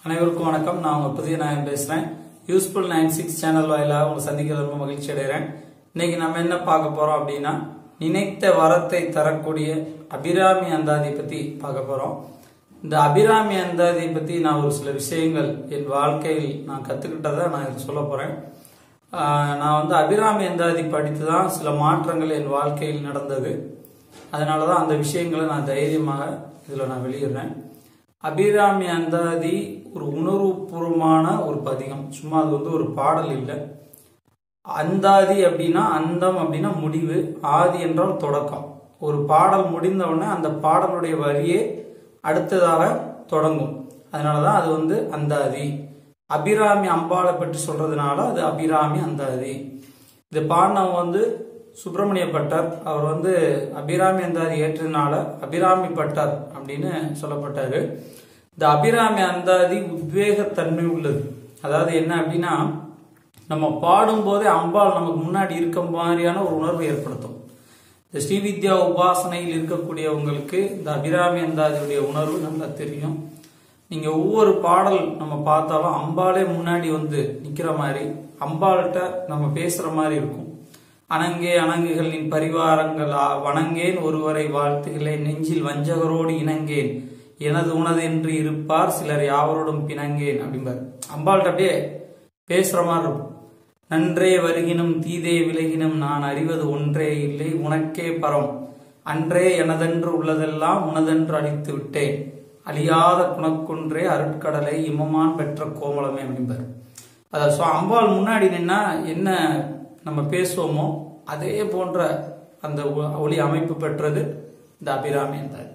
அனைவருக்கும் வணக்கம் நான் உங்க புதிய நாயன் பேசுறேன் யூஸ்ஃபுல் நைன் சிக்ஸ் சேனல் வாயிலாக உங்களை சந்திக்கிறது ரொம்ப மகிழ்ச்சி அடைகிறேன் இன்னைக்கு நம்ம என்ன பார்க்க போறோம் அப்படின்னா நினைத்த வரத்தை தரக்கூடிய அபிராமி அந்தாதி பத்தி பார்க்க போறோம் இந்த அபிராமி அந்தாதி பத்தி நான் ஒரு சில விஷயங்கள் என் வாழ்க்கையில் நான் கத்துக்கிட்டதை நான் இதுல சொல்ல போறேன் ஆஹ் நான் வந்து அபிராமி அந்தாதி படித்து தான் சில மாற்றங்கள் என் வாழ்க்கையில் நடந்தது அதனால தான் அந்த விஷயங்களை நான் தைரியமாக இதில் நான் வெளியிடுறேன் அபிராமி அந்தாதி ஒரு உணர்வுபூர்வமான ஒரு பதிகம் சும்மா அது வந்து ஒரு பாடல் இல்லை அந்தாதி அப்படின்னா அந்தம் அப்படின்னா முடிவு ஆதி என்றால் தொடக்கம் ஒரு பாடல் முடிந்த உடனே அந்த பாடலுடைய வரியே அடுத்ததாக தொடங்கும் அதனாலதான் அது வந்து அந்தாதி அபிராமி அம்பாளை பற்றி சொல்றதுனால அது அபிராமி அந்தாதி இது பாடினவங்க வந்து சுப்பிரமணிய பட்டர் அவர் வந்து அபிராமி அந்தாதி ஏற்றதுனால அபிராமி பட்டர் அப்படின்னு சொல்லப்பட்டாரு இந்த அபிராமி அந்தாதி உத்வேகத்தன்மை உள்ளது அதாவது என்ன அப்படின்னா நம்ம பாடும்போதே அம்பாள் நமக்கு முன்னாடி இருக்க மாதிரியான ஒரு உணர்வை ஏற்படுத்தும் இந்த ஸ்ரீவித்யா உபாசனையில் இருக்கக்கூடியவங்களுக்கு இந்த அபிராமி அந்தாதியுடைய உணர்வு நல்லா தெரியும் நீங்க ஒவ்வொரு பாடல் நம்ம பார்த்தாலும் அம்பாளே முன்னாடி வந்து நிக்கிற மாதிரி அம்பாள்கிட்ட நம்ம பேசுற மாதிரி இருக்கும் அணங்கே அணங்குகளின் பரிவாரங்கள் ஆ- வணங்கேன் ஒருவரை வாழ்த்துகிறேன் நெஞ்சில் வஞ்சகரோடு இணங்கேன் எனது உனது என்று இருப்பார் சிலர் யாவரோடும் பிணங்கேன் அப்படிம்பார் அம்பாள்கிட்ட அப்படியே பேசுற மாதிரி இருக்கும் நன்றே வருகினும் தீதே விலகினும் நான் அறிவது ஒன்றே இல்லை உனக்கே பரம் அன்றே எனதென்று உள்ளதெல்லாம் உனதென்று அழித்து விட்டேன் அழியாத குணக்குன்றே அருட்கடலை இமமான் பெற்ற கோமளமே அப்படிம்பார் அதாவது ஸோ அம்பாள் முன்னாடி நின்னா என்ன நம்ம பேசுவோமோ அதே போன்ற அந்த ஒ- ஒளி அமைப்பு பெற்றது இந்த அபிராமி என்றார்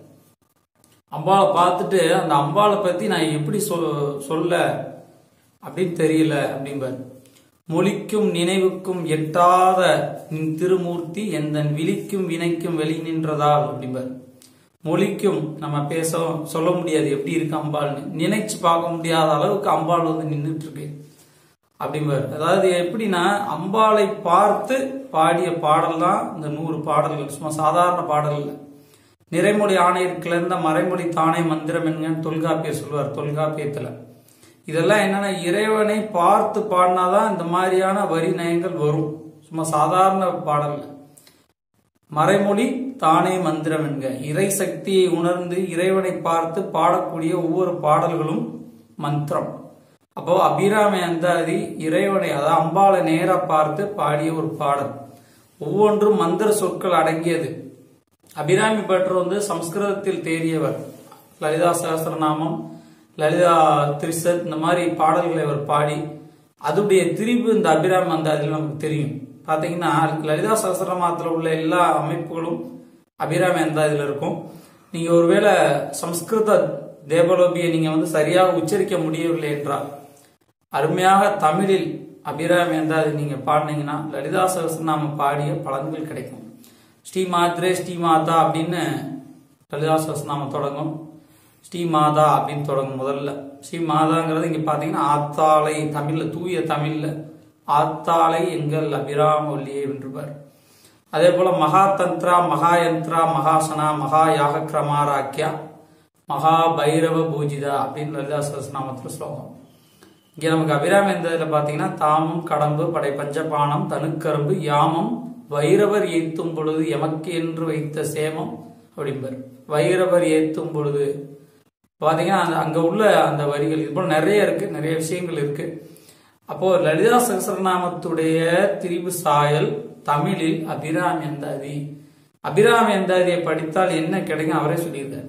அம்பாளை பார்த்துட்டு அந்த அம்பாளை பத்தி நான் எப்படி சொல் சொல்ல அப்படின்னு தெரியல அப்படிம்பார் மொழிக்கும் நினைவுக்கும் எட்டாத நின் திருமூர்த்தி எந்தன் விழிக்கும் வினைக்கும் வெளி நின்றதால் அப்படிம்பார் மொழிக்கும் நம்ம பேச சொல்ல முடியாது எப்படி இருக்கு அம்பாள்னு நினைச்சு பார்க்க முடியாத அளவுக்கு அம்பாள் வந்து நின்றுட்டு இருக்கு அப்படிம்பார் அதாவது எப்படின்னா அம்பாளை பார்த்து பாடிய பாடல் தான் இந்த நூறு பாடல்கள் சும்மா சாதாரண பாடல் இல்லை நிறைமொழி ஆணையர் கிளர்ந்த மறைமொழி தானே மந்திரம் என்கன்னு தொல்காப்பியர் சொல்வார் தொல்காப்பியத்துல இதெல்லாம் என்னன்னா இறைவனை பார்த்து பாடினாதான் இந்த மாதிரியான வரி நயங்கள் வரும் சும்மா சாதாரண பாடல் இல்ல. மறைமொழி தானே மந்திரம் என்க இறை சக்தியை உணர்ந்து இறைவனை பார்த்து பாடக்கூடிய ஒவ்வொரு பாடல்களும் மந்திரம் அப்போ அபிராமி அந்தாதி இறைவனை அதாவது அம்பாளை நேரா பார்த்து பாடிய ஒரு பாடல் ஒவ்வொன்றும் மந்திர சொற்கள் அடங்கியது அபிராமி பட்டர் வந்து சம்ஸ்கிருதத்தில் தேறியவர் லலிதா சகஸ்திரநாமம் லலிதா திரிசத் இந்த மாதிரி பாடல்களை அவர் பாடி அதுடைய திரிவு இந்த அபிராமி அந்தாதியில் நமக்கு தெரியும் பாத்தீங்கன்னா லலிதா சகஸ்திரநாமத்தில் உள்ள எல்லா அமைப்புகளும் அபிராமி அந்தாதியில் இருக்கும் நீங்க ஒருவேளை சம்ஸ்கிருத தேவலோபியை நீங்க வந்து சரியாக உச்சரிக்க முடியவில்லை என்றால் அருமையாக தமிழில் அபிராமி அந்தாதி நீங்க பாடினீங்கன்னா லலிதா சகஸ்திரநாமம் பாடிய பலன்கள் கிடைக்கும் ஸ்ரீ மாத்ரே ஸ்ரீ மாதா அப்படின்னு லலிதா சகஸ்திரநாமம் தொடங்கும் ஸ்ரீ மாதா அப்படின்னு தொடங்கும் முதல்ல ஸ்ரீ மாதாங்கிறது இங்க பாத்தீங்கன்னா ஆத்தாளை தமிழ்ல தூய தமிழ்ல ஆத்தாளை எங்கள் அபிராம ஒல்லியே வென்றுபார் அதே போல மகாதந்திரா மகாயந்திரா மகாசனா மகா யாக கிரமாராக்கியா மகா பைரவ பூஜிதா அப்படின்னு லலிதா சகஸ்திரநாமத்துல ஸ்லோகம் இங்க நமக்கு அபிராமி இந்த பாத்தீங்கன்னா தாமம் கடம்பு படை பஞ்சபானம் தனுக்கரும்பு யாமம் வைரவர் ஏத்தும் பொழுது எமக்கு என்று வைத்த சேமம் அப்படிம்பார் வைரவர் ஏத்தும் பொழுது பாத்தீங்கன்னா அந்த- அங்க உள்ள அந்த வரிகள் இது போல நிறைய இருக்கு நிறைய விஷயங்கள் இருக்கு அப்போ லலிதா சகசரநாமத்துடைய திரிபு சாயல் தமிழில் அபிராமி அந்தாதி அபிராமி அந்தாதியை படித்தால் என்ன கிடைக்கும் அவரே சொல்லியிருக்கார்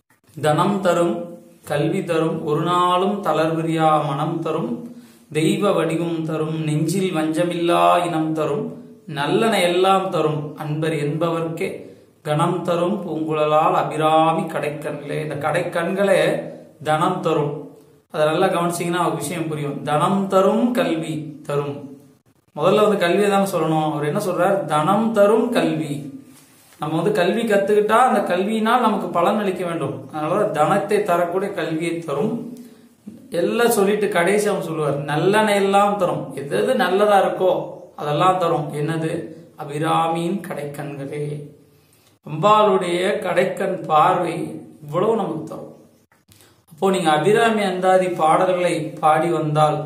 தனம் தரும் கல்வி தரும் ஒரு நாளும் தளர்விரியா மனம் தரும் தெய்வ வடிவம் தரும் நெஞ்சில் வஞ்சமில்லா இனம் தரும் நல்லன எல்லாம் தரும் அன்பர் என்பவர்க்கே கணம் தரும் பூங்குழலால் அபிராமி கடைக்கண்களே இந்த கடைக்கண்களே தனம் தரும் அதை நல்லா கவனிச்சீங்கன்னா ஒரு விஷயம் புரியும் தனம் தரும் கல்வி தரும் முதல்ல வந்து கல்வியை தான் சொல்லணும் அவர் என்ன சொல்றார் தனம் தரும் கல்வி நம்ம வந்து கல்வி கத்துக்கிட்டா அந்த கல்வியினால் நமக்கு பலன் அளிக்க வேண்டும் அதனால தனத்தை தரக்கூடிய கல்வியை தரும் எல்லாம் சொல்லிட்டு கடைசி அவன் சொல்லுவார் நல்லெண்ண எல்லாம் தரும் எது எது நல்லதா இருக்கோ அதெல்லாம் தரும் என்னது அபிராமியின் கடைக்கண்களே அம்பாளுடைய கடைக்கண் பார்வை இவ்வளவு நமக்கு தரும் அப்போ நீங்க அபிராமி அந்தாதி பாடல்களை பாடி வந்தால்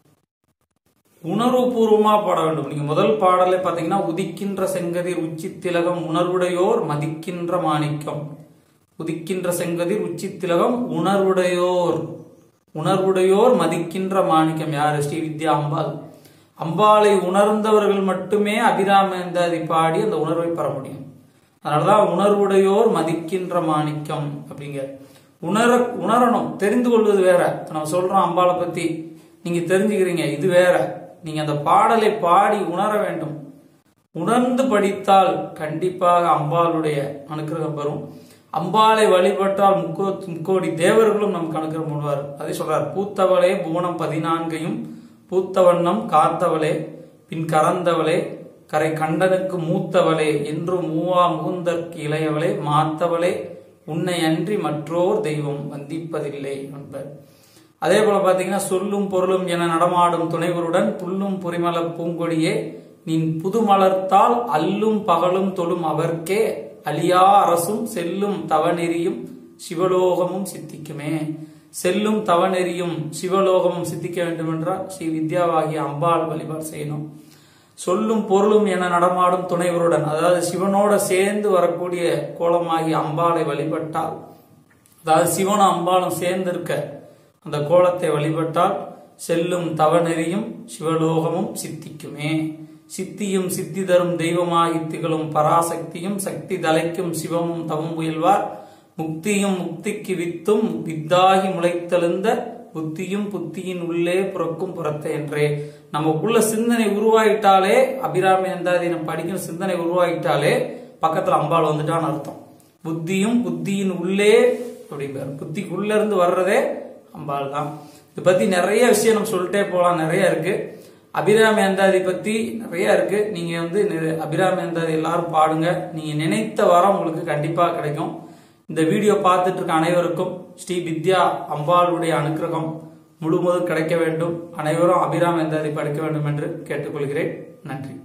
உணர்வுபூர்வமா பாட வேண்டும் நீங்க முதல் பாடலை பாத்தீங்கன்னா உதிக்கின்ற செங்கதிர் உச்சி திலகம் உணர்வுடையோர் மதிக்கின்ற மாணிக்கம் உதிக்கின்ற செங்கதிர் உச்சி திலகம் உணர்வுடையோர் உணர்வுடையோர் மதிக்கின்ற மாணிக்கம் யாரு ஸ்ரீ வித்யா அம்பாள் அம்பாளை உணர்ந்தவர்கள் மட்டுமே அபிராமந்தாதி பாடி அந்த உணர்வை பெற முடியும் அதனாலதான் உணர்வுடையோர் மதிக்கின்ற மாணிக்கம் அப்படிங்கிற உணர உணரணும் தெரிந்து கொள்வது வேற இப்ப நம்ம சொல்றோம் அம்பாளை பத்தி நீங்க தெரிஞ்சுக்கிறீங்க இது வேற நீங்க அந்த பாடலை பாடி உணர வேண்டும் உணர்ந்து படித்தால் கண்டிப்பாக அம்பாளுடைய அனுக்கிரகம் பெறும் அம்பாளை வழிபட்டால் முக்கோ முக்கோடி தேவர்களும் நமக்கு அனுக்கிரகம் பண்ணுவார் அதே சொல்றார் பூத்தவளே புவனம் பதினான்கையும் பூத்த வண்ணம் காத்தவளே பின் கறந்தவளே கரை கண்டனுக்கு மூத்தவளே என்று மூவா முகுந்தற்கு இளையவளே மாத்தவளே உன்னை அன்றி மற்றோர் தெய்வம் வந்திப்பதில்லை என்பர் அதே போல பாத்தீங்கன்னா சொல்லும் பொருளும் என நடமாடும் துணைவருடன் புல்லும் பொறிமல பூங்கொடியே நின் புதுமலர்த்தால் அல்லும் பகலும் தொழும் அவர்க்கே அழியா அரசும் செல்லும் தவநெறியும் சிவலோகமும் சித்திக்குமே செல்லும் தவநெறியும் சிவலோகமும் சித்திக்க வேண்டும் என்றால் ஸ்ரீ வித்யாவாகிய அம்பாள் வழிபாடு செய்யணும் சொல்லும் பொருளும் என நடமாடும் துணைவருடன் அதாவது சிவனோட சேர்ந்து வரக்கூடிய கோலமாகிய அம்பாளை வழிபட்டால் அதாவது சிவனும் அம்பாளும் சேர்ந்து இருக்க அந்த கோலத்தை வழிபட்டால் செல்லும் தவநெறியும் சிவலோகமும் சித்திக்குமே சித்தியும் சித்தி தரும் தெய்வமாகி திகழும் பராசக்தியும் சக்தி தலைக்கும் சிவமும் தவம் முயல்வார் முக்தியும் முக்திக்கு வித்தும் வித்தாகி முளைத்தெழுந்த புத்தியும் புத்தியின் உள்ளே புறக்கும் புறத்தை என்றே நமக்குள்ள சிந்தனை உருவாயிட்டாலே அபிராமி அந்தாதீனம் படிக்கிற சிந்தனை உருவாயிட்டாலே பக்கத்துல அம்பாள் வந்துட்டான்னு அர்த்தம் புத்தியும் புத்தியின் உள்ளே அப்படிங்கிறார் புத்திக்குள்ள இருந்து வர்றதே அம்பாள் தான் இதை பத்தி நிறைய விஷயம் நம்ம சொல்லிட்டே போலாம் நிறைய இருக்கு அபிராமி அந்தாதி பத்தி நிறைய இருக்கு நீங்க வந்து நிற- அபிராமி அந்தாதி எல்லாரும் பாடுங்க நீங்க நினைத்த வரம் உங்களுக்கு கண்டிப்பா கிடைக்கும் இந்த வீடியோ பார்த்துட்டு இருக்க அனைவருக்கும் ஸ்ரீ வித்யா அம்பாளுடைய அனுக்கிரகம் முழுவதும் கிடைக்க வேண்டும் அனைவரும் அபிராமி அந்தாதி படிக்க வேண்டும் என்று கேட்டுக்கொள்கிறேன் நன்றி